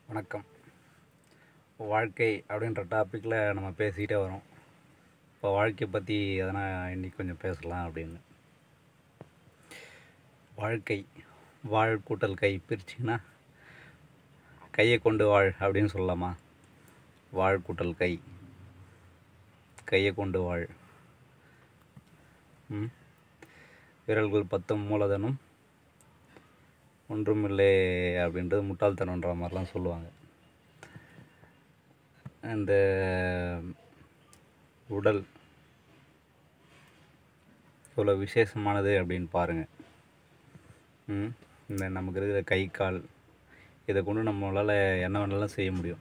வணக்கம் வாழ்க்கை அப்படின்ற டாப்பிக்கில் நம்ம பேசிக்கிட்டே வரோம் இப்போ வாழ்க்கையை பற்றி எதனா இன்றைக்கி கொஞ்சம் பேசலாம் அப்படின்னு வாழ்க்கை வாழ் கூட்டல் கை பிரிச்சிங்கன்னா கையை கொண்டு வாழ் அப்படின்னு சொல்லலாமா வாழ் கூட்டல் கை கையை கொண்டு வாழ் ம் விரல்கள் பத்தும் மூலதனம் ஒன்றுமில்லை அப்படின்றது முட்டாள்தனன்ற மாதிரிலாம் சொல்லுவாங்க இந்த உடல் இவ்வளோ விசேஷமானது அப்படின்னு பாருங்கள் ம் இந்த நமக்கு இருக்கிற கை கால் இதை கொண்டு நம்மளால் என்ன வேணாலும் செய்ய முடியும்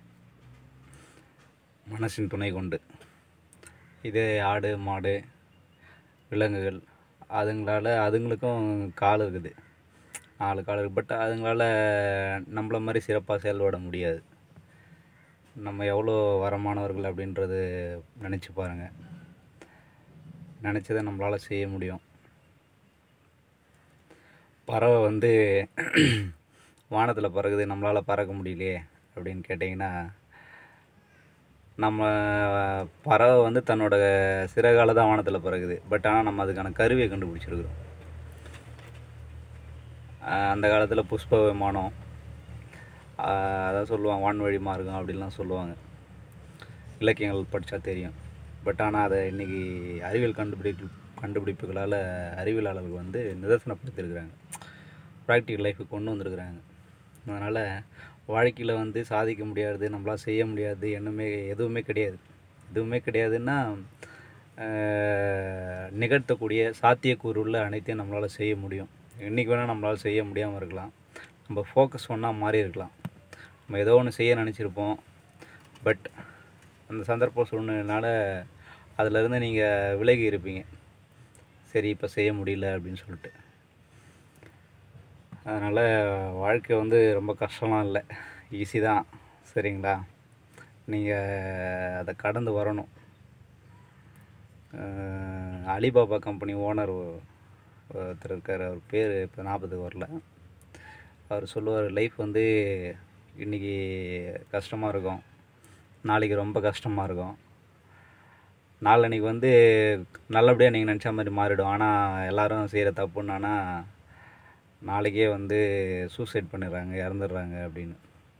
மனசின் துணை கொண்டு இதே ஆடு மாடு விலங்குகள் அதுங்களால் அதுங்களுக்கும் கால் இருக்குது நாலு கால் இருக்குது பட் அதுங்களால் நம்மள மாதிரி சிறப்பாக செயல்பட முடியாது நம்ம எவ்வளோ வரமானவர்கள் அப்படின்றது நினச்சி பாருங்கள் நினச்சதை நம்மளால் செய்ய முடியும் பறவை வந்து வானத்தில் பறக்குது நம்மளால் பறக்க முடியலையே அப்படின்னு கேட்டிங்கன்னா நம்ம பறவை வந்து தன்னோட சிறகால தான் வானத்தில் பறக்குது பட் ஆனால் நம்ம அதுக்கான கருவியை கண்டுபிடிச்சிருக்கிறோம் ஆஹ் அந்த காலத்தில் புஷ்ப விமானம் ஆஹ் அதான் சொல்லுவாங்க வான்வழி மார்க்கம் அப்படின்லாம் சொல்லுவாங்க இலக்கியங்கள் படித்தா தெரியும் பட் ஆனால் அதை இன்றைக்கி அறிவியல் கண்டுபிடிப்பு கண்டுபிடிப்புகளால் அறிவியலாளர்கள் வந்து நிதர்சனப்படுத்தியிருக்கிறாங்க ப்ராக்டிக்கல் லைஃபுக்கு கொண்டு வந்திருக்கிறாங்க அதனால் வாழ்க்கையில் வந்து சாதிக்க முடியாது நம்மளால் செய்ய முடியாது என்னமே எதுவுமே கிடையாது எதுவுமே கிடையாதுன்னா ஆஹ் நிகழ்த்தக்கூடிய சாத்தியக்கூறு உள்ள அனைத்தையும் நம்மளால் செய்ய முடியும் என்றைக்கு வேணால் நம்மளால் செய்ய முடியாமல் இருக்கலாம் நம்ம ஃபோக்கஸ் ஒன்றா மாறி இருக்கலாம் நம்ம ஏதோ ஒன்று செய்ய நினச்சிருப்போம் பட் அந்த சந்தர்ப்ப சூழ்நிலைனால அதிலிருந்து நீங்கள் விலகி இருப்பீங்க சரி இப்போ செய்ய முடியல அப்படின்னு சொல்லிட்டு அதனால் வாழ்க்கை வந்து ரொம்ப கஷ்டம்லாம் இல்லை ஈஸி தான் சரிங்களா நீங்கள் அதை கடந்து வரணும் அஹ் அலிபாபா கம்பெனி ஓனர் ஒருத்தர் இருக்கார் அவர் பேர் இப்போ ஞாபகத்துக்கு வரல அவர் சொல்லுவார் லைஃப் வந்து இன்றைக்கி கஷ்டமாக இருக்கும் நாளைக்கு ரொம்ப கஷ்டமாக இருக்கும் நாளன்னைக்கு வந்து நல்லபடியாக நீங்கள் நினச்ச மாதிரி மாறிடும் ஆனால் எல்லாரும் செய்கிற தப்புன்னானா நாளைக்கே வந்து சூசைட் பண்ணிடுறாங்க இறந்துடுறாங்க அப்படின்னு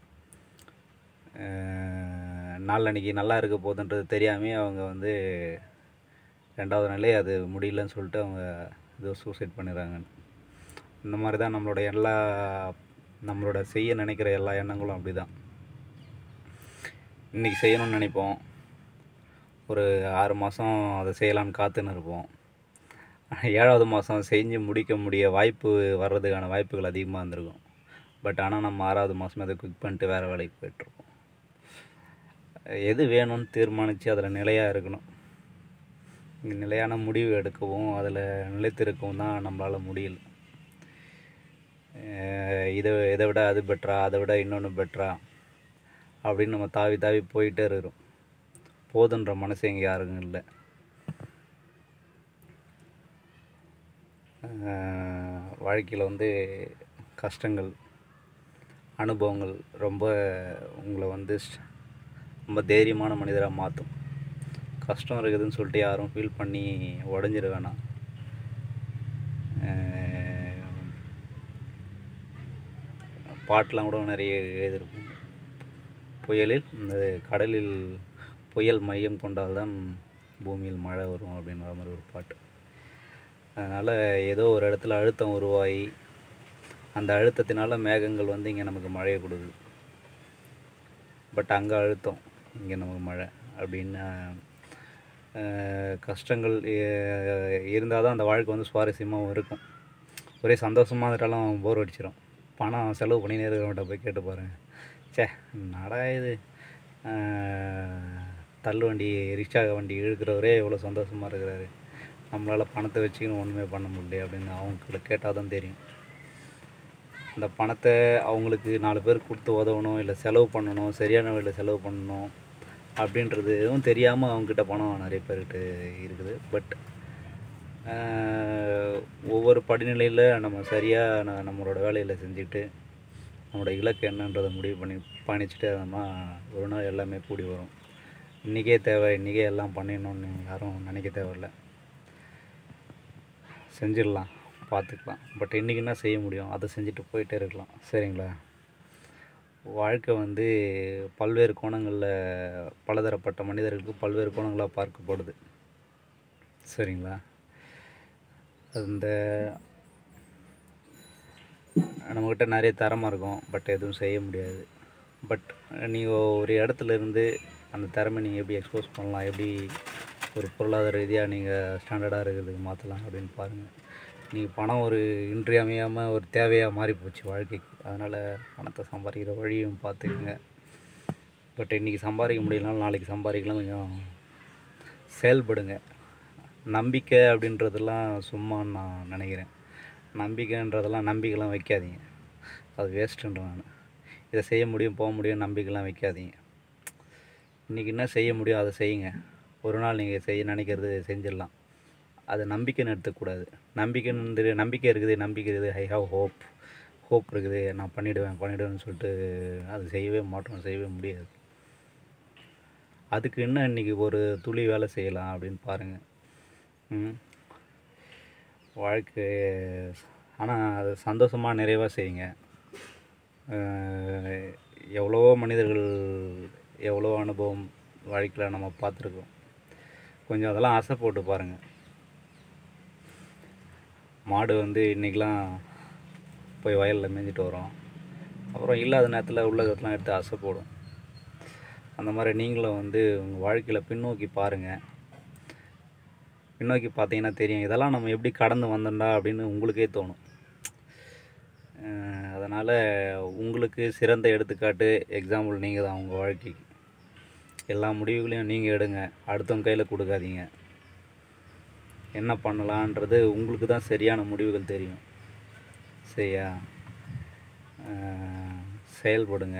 அஹ் நாளன்னைக்கு நல்லா இருக்க போகுதுன்றது தெரியாமே அவங்க வந்து ரெண்டாவது நாளே அது முடியலன்னு சொல்லிட்டு அவங்க ஏதோ சூசைட் பண்ணிடுறாங்க இந்த மாதிரி தான் நம்மளோட எல்லா நம்மளோட செய்ய நினைக்கிற எல்லா எண்ணங்களும் அப்படி தான் இன்றைக்கி செய்யணும்னு நினைப்போம் ஒரு ஆறு மாதம் அதை செய்யலான்னு காத்துன்னு இருப்போம் ஆனா ஏழாவது மாதம் செஞ்சு முடிக்க முடிய வாய்ப்பு வர்றதுக்கான வாய்ப்புகள் அதிகமாக இருந்திருக்கும் பட் ஆனால் நம்ம ஆறாவது மாதம் அதை குவிக் பண்ணிட்டு வேறு வேலைக்கு போயிட்டுருப்போம் எது வேணும்னு தீர்மானித்து அதில் நிலையாக இருக்கணும் இங்க நிலையான முடிவு எடுக்கவும் அதில் நிலைத்திருக்கவும் தான் நம்மளால் முடியல அஹ் இதை இதை விட அது பெட்டரா அதை விட இன்னொன்று பெட்டரா அப்படின்னு நம்ம தாவி தாவி போயிட்டே இருக்கிறோம் போதுன்ற மனசு இங்கே யாருக்கும் இல்லை வாழ்க்கையில் வந்து கஷ்டங்கள் அனுபவங்கள் ரொம்ப உங்களை வந்து ஸ்- ரொம்ப தைரியமான மனிதராக மாற்றும் கஷ்டம் இருக்குதுன்னு சொல்லிட்டு யாரும் ஃபீல் பண்ணி உடஞ்சிட வேணாம் அஹ் பாட்டெலாம் கூட நிறைய எழுதியிருக்கும் புயலில் இந்த கடலில் புயல் மையம் கொண்டால்தான் பூமியில் மழை வரும் அப்படின்ற மாதிரி ஒரு பாட்டு அதனால் ஏதோ ஒரு இடத்துல அழுத்தம் உருவாகி அந்த அழுத்தத்தினால மேகங்கள் வந்து இங்கே நமக்கு மழையை கொடுக்குது பட் அங்கே அழுத்தம் இங்கே நமக்கு மழை அப்படின்னு அஹ், கஷ்டங்கள் இருந்தால் தான் அந்த வாழ்க்கை வந்து சுவாரஸ்யமாகவும் இருக்கும் ஒரே சந்தோஷமாக இருந்துட்டாலும் போர் அடிச்சிடும் பணம் செலவு பண்ணி இருக்கிறவன்ட்ட போய் கேட்டு பாருங்க ச்சே நடா இது அஹ், தள்ளு வண்டி ரிக்ஷா வண்டி இழுக்கிறவரே எவ்வளோ சந்தோஷமாக இருக்கிறாரு நம்மளால் பணத்தை வச்சுக்கின்னு ஒன்றுமே பண்ண முடியல அப்படின்னு அவங்களுக்கு கேட்டால் தான் தெரியும் அந்த பணத்தை அவங்களுக்கு நாலு பேர் கொடுத்து உதவணும் இல்லை செலவு பண்ணணும் சரியான வழியில் செலவு பண்ணணும் அப்படின்றது எதுவும் தெரியாமல் அவங்கக்கிட்ட பணம் நிறைய பேர்கிட்ட இருக்குது பட் ஒவ்வொரு படிநிலையில் நம்ம சரியாக நம்மளோட வேலையில் செஞ்சுட்டு நம்மளோட இலக்கு என்னன்றதை முடிவு பண்ணி பயணிச்சுட்டே இருந்தோம்னா ஒரு நாள் எல்லாமே கூடி வரும் இன்றைக்கே தேவை இன்றைக்கே எல்லாம் பண்ணிடணும்னு யாரும் நினைக்க தேவையில்ல செஞ்சிடலாம் பார்த்துக்கலாம் பட் இன்றைக்கி என்ன செய்ய முடியும் அதை செஞ்சுட்டு போயிட்டே இருக்கலாம் சரிங்களா வாழ்க்கை வந்து பல்வேறு கோணங்களில் பலதரப்பட்ட மனிதர்களுக்கு பல்வேறு கோணங்களாக பார்க்கப்படுது சரிங்களா அந்த நம்மக்கிட்ட நிறைய திறமை இருக்கும் பட் எதுவும் செய்ய முடியாது பட் நீங்கள் ஒரு இடத்துல இருந்து அந்த திறமை நீங்கள் எப்படி எக்ஸ்போஸ் பண்ணலாம் எப்படி ஒரு பொருளாதார ரீதியாக நீங்கள் ஸ்டாண்டர்டாக இருக்கிறதுக்கு மாற்றலாம் அப்படின்னு பாருங்கள் நீங்கள் பணம் ஒரு இன்றியமையாமல் ஒரு தேவையாக மாறி போச்சு வாழ்க்கைக்கு அதனால் பணத்தை சம்பாதிக்கிற வழியும் பார்த்துக்குங்க பட் இன்றைக்கி சம்பாதிக்க முடியலனாலும் நாளைக்கு சம்பாதிக்கலாம் கொஞ்சம் செயல்படுங்க நம்பிக்கை அப்படின்றதெல்லாம் சும்மான்னு நான் நினைக்கிறேன் நம்பிக்கைன்றதெல்லாம் நம்பிக்கைலாம் வைக்காதீங்க அது வேஸ்ட்டுன்ற நான் இதை செய்ய முடியும் போக முடியும் நம்பிக்கைலாம் வைக்காதீங்க இன்றைக்கி என்ன செய்ய முடியும் அதை செய்யுங்க ஒரு நாள் நீங்கள் செய்ய நினைக்கிறது செஞ்சிடலாம் அது நம்பிக்கைன்னு எடுத்துக்கூடாது நம்பிக்கைன்னு நம்பிக்கை இருக்குது நம்பிக்கை இருக்குது ஐ ஹாவ் ஹோப் ஹோப் இருக்குது நான் பண்ணிவிடுவேன் பண்ணிவிடுவேன்னு சொல்லிட்டு அது செய்யவே மாட்டோம் செய்யவே முடியாது அதுக்கு என்ன இன்றைக்கி ஒரு துளி வேலை செய்யலாம் அப்படின்னு பாருங்கள் ம். வாழ்க்கை ஆனால் அது சந்தோஷமாக நிறைவாக செய்யுங்க அஹ், எவ்வளவோ மனிதர்கள் எவ்வளோ அனுபவம் வாழ்க்கையில் நம்ம பார்த்துருக்கோம் கொஞ்சம் அதெல்லாம் ஆசை போட்டு பாருங்கள் மாடு வந்து இன்றைக்கெலாம் போய் வயலில் மேய்ஞ்சிட்டு வரோம் அப்புறம் இல்லாத நேரத்தில் உள்ளதெல்லாம் எடுத்து ஆசை போடும் அந்த மாதிரி நீங்களும் வந்து உங்கள் வாழ்க்கையில் பின்னோக்கி பாருங்கள் பின்னோக்கி பார்த்தீங்கன்னா தெரியும் இதெல்லாம் நம்ம எப்படி கடந்து வந்தோம்டா அப்படின்னு உங்களுக்கே தோணும் அதனால் உங்களுக்கு சிறந்த எடுத்துக்காட்டு எக்ஸாம்பிள் நீங்கள் தான் உங்கள் வாழ்க்கைக்கு எல்லா முடிவுகளையும் நீங்கள் எடுங்க அடுத்தவங்க கையில் கொடுக்காதீங்க என்ன பண்ணலான்றது உங்களுக்கு தான் சரியான முடிவுகள் தெரியும் சரியா அஹ், செயல்படுங்க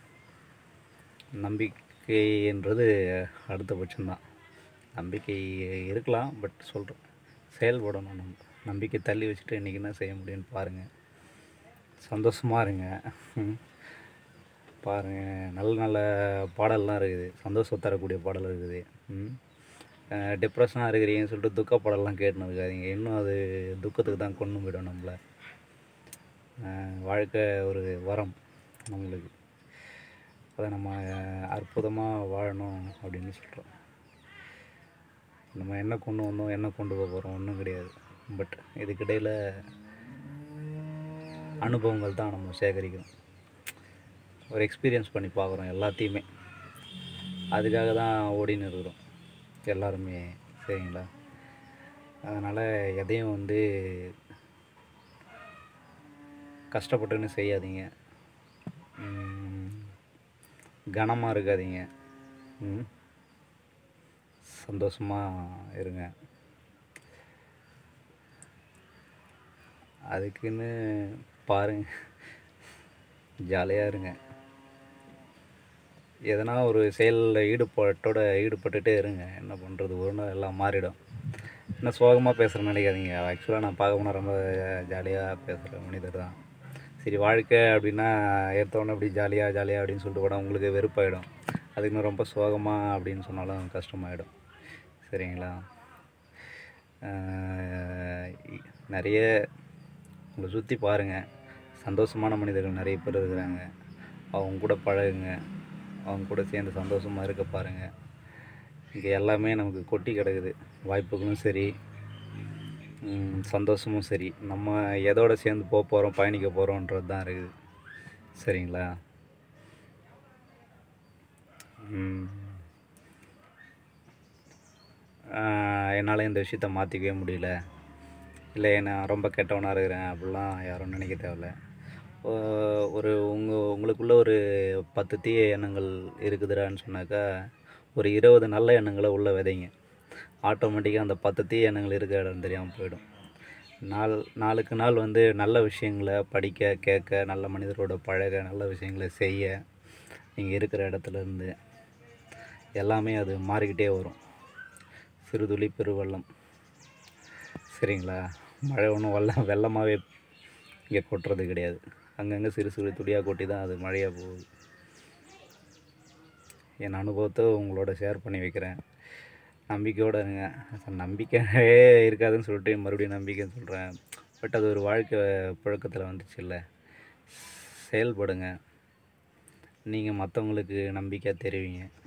நம்பிக்கைன்றது அடுத்த பட்சம்தான் நம்பிக்கை இருக்கலாம் பட் சொல்கிறேன் செயல்படணும் நம்ம நம்பிக்கை தள்ளி வச்சுட்டு இன்றைக்கி என்ன செய்ய முடியும்னு பாருங்கள் சந்தோஷமாக இருங்க ம். பாருங்கள் நல்ல நல்ல பாடல்லாம் இருக்குது சந்தோஷம் தரக்கூடிய பாடல் இருக்குது ம் டிப்ரெஷனாக இருக்கிறீங்கன்னு சொல்லிட்டு துக்க பாடல்லாம் கேட்டுன்னு இருக்காதீங்க இன்னும் அது துக்கத்துக்கு தான் கொண்டு போயிடும் நம்மளை அஹ் வாழ்க்கை ஒரு வரம் நம்மளுக்கு அதை நம்ம அற்புதமாக வாழணும் அப்படின்னு சொல்கிறோம் நம்ம என்ன கொண்டு வந்தோம் என்ன கொண்டு போக போகிறோம் ஒன்றும் கிடையாது பட் இதுக்கிடையில் அனுபவங்கள் தான் நம்ம சேகரிக்கிறோம் ஒரு எக்ஸ்பீரியன்ஸ் பண்ணி பார்க்குறோம் எல்லாத்தையுமே அதுக்காக தான் ஓடின்னு இருக்கிறோம் எல்லாருமே சரிங்களா அதனால் எதையும் வந்து கஷ்டப்பட்டுன்னு செய்யாதீங்க கனமாக இருக்காதீங்க ம். சந்தோஷமாக இருங்க அதுக்குன்னு பாருங்க ஜாலியாக இருங்க எதனா ஒரு செயலில் ஈடுபாட்டோட ஈடுபட்டுட்டே இருங்க என்ன பண்ணுறது ஒரு நாள் எல்லாம் மாறிடும் என்ன சோகமாக பேசுகிறேன்னு நினைக்காதீங்க ஆக்சுவலாக நான் பார்க்க போனால் ரொம்ப ஜாலியாக பேசுகிற மனிதர் தான் சரி வாழ்க்கை அப்படின்னா ஏற்றவொன்னே அப்படி ஜாலியாக ஜாலியாக அப்படின்னு சொல்லிட்டு கூட உங்களுக்கு வெறுப்பாயிடும் அதுக்கு இன்னும் ரொம்ப சோகமாக அப்படின்னு சொன்னாலும் கஷ்டமாயிடும் சரிங்களா ஆஹ் இ- நிறைய உங்களை சுற்றி பாருங்கள் சந்தோஷமான மனிதர்கள் நிறைய பேர் இருக்கிறாங்க அவங்க கூட பழகுங்க அவங்க கூட சேர்ந்து சந்தோஷமாக இருக்க பாருங்கள் இங்கே எல்லாமே நமக்கு கொட்டி கிடக்குது வாய்ப்புகளும் சரி ம், சந்தோஷமும் சரி நம்ம எதோட சேர்ந்து போக போகிறோம் பயணிக்க போகிறோன்றது தான் இருக்குது சரிங்களா ம். ஆஹ், என்னால் இந்த விஷயத்த மாற்றிக்கவே முடியல இல்லை நான் ரொம்ப கெட்டவனாக இருக்கிறேன் அப்படிலாம் யாரும் நினைக்க தேவையில்ல ஓ- ஒரு உங்கள் உங்களுக்குள்ள ஒரு பத்து தீய எண்ணங்கள் இருக்குதுடான்னு சொன்னாக்கா ஒரு இருபது நல்ல எண்ணங்களை உள்ளே விதைங்க ஆட்டோமேட்டிக்காக அந்த பத்து தீய எண்ணங்கள் இருக்க இடம் தெரியாமல் போயிடும் நாள் நாளுக்கு நாள் வந்து நல்ல விஷயங்களை படிக்க கேட்க நல்ல மனிதரோட பழக நல்ல விஷயங்களை செய்ய நீங்கள் இருக்கிற இடத்துல இருந்து எல்லாமே அது மாறிக்கிட்டே வரும் சிறுதுளி பெருவெள்ளம் சரிங்களா மழை ஒன்றும் வெள்ளம் வெள்ளமாகவே இங்கே கொட்டுறது கிடையாது அங்கங்கே சிறு சிறு துளியாக கொட்டி தான் அது மழையாக போகுது என் அனுபவத்தை உங்களோட ஷேர் பண்ணி வைக்கிறேன் நம்பிக்கையோடு இருங்க நம்பிக்கையே இருக்காதுன்னு சொல்லிட்டு மறுபடியும் நம்பிக்கைன்னு சொல்கிறேன் பட் அது ஒரு வாழ்க்கை புழக்கத்தில் வந்துச்சு இல்லை செயல்படுங்க நீங்கள் மற்றவங்களுக்கு நம்பிக்கையாக தெரிவிங்க